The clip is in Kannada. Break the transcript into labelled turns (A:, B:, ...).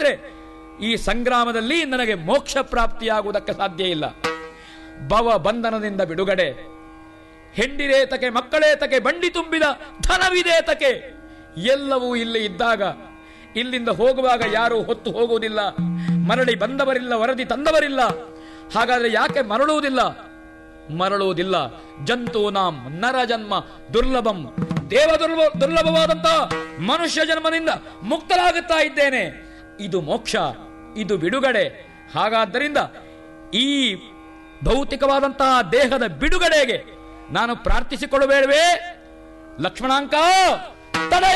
A: ಇದ್ರೆ ಈ ಸಂಗ್ರಾಮದಲ್ಲಿ ನನಗೆ ಮೋಕ್ಷ ಪ್ರಾಪ್ತಿಯಾಗುವುದಕ್ಕೆ ಸಾಧ್ಯ ಇಲ್ಲ ಭವ ಬಂಧನದಿಂದ ಬಿಡುಗಡೆ ಹೆಂಡಿರೇತಕ್ಕೆ ಮಕ್ಕಳೇತಕ್ಕೆ ಬಂಡಿ ತುಂಬಿದ ಧನವಿದೇತಕ್ಕೆ ಎಲ್ಲವೂ ಇಲ್ಲಿ ಇದ್ದಾಗ ಇಲ್ಲಿಂದ ಹೋಗುವಾಗ ಯಾರೂ ಹೊತ್ತು ಹೋಗುವುದಿಲ್ಲ ಮರಳಿ ಬಂದವರಿಲ್ಲ ವರದಿ ತಂದವರಿಲ್ಲ ಹಾಗಾದ್ರೆ ಯಾಕೆ ಮರಳುವುದಿಲ್ಲ ಮರಳುವುದಿಲ್ಲ ಜಂತು ನಾಂ ನರ ಜನ್ಮ ದುರ್ಲಭಂ ದೇವ ದುರ್ಲಭ ದುರ್ಲಭವಾದಂತಹ ಮನುಷ್ಯ ಜನ್ಮದಿಂದ ಮುಕ್ತರಾಗುತ್ತಾ ಇದ್ದೇನೆ ಇದು ಮೋಕ್ಷ ಇದು ಬಿಡುಗಡೆ ಹಾಗಾದ್ದರಿಂದ ಈ ಭೌತಿಕವಾದಂತಹ ದೇಹದ ಬಿಡುಗಡೆಗೆ ನಾನು ಪ್ರಾರ್ಥಿಸಿಕೊಳ್ಳಬೇಡವೇ ಲಕ್ಷ್ಮಣಾಂಕ ತಡೆಯ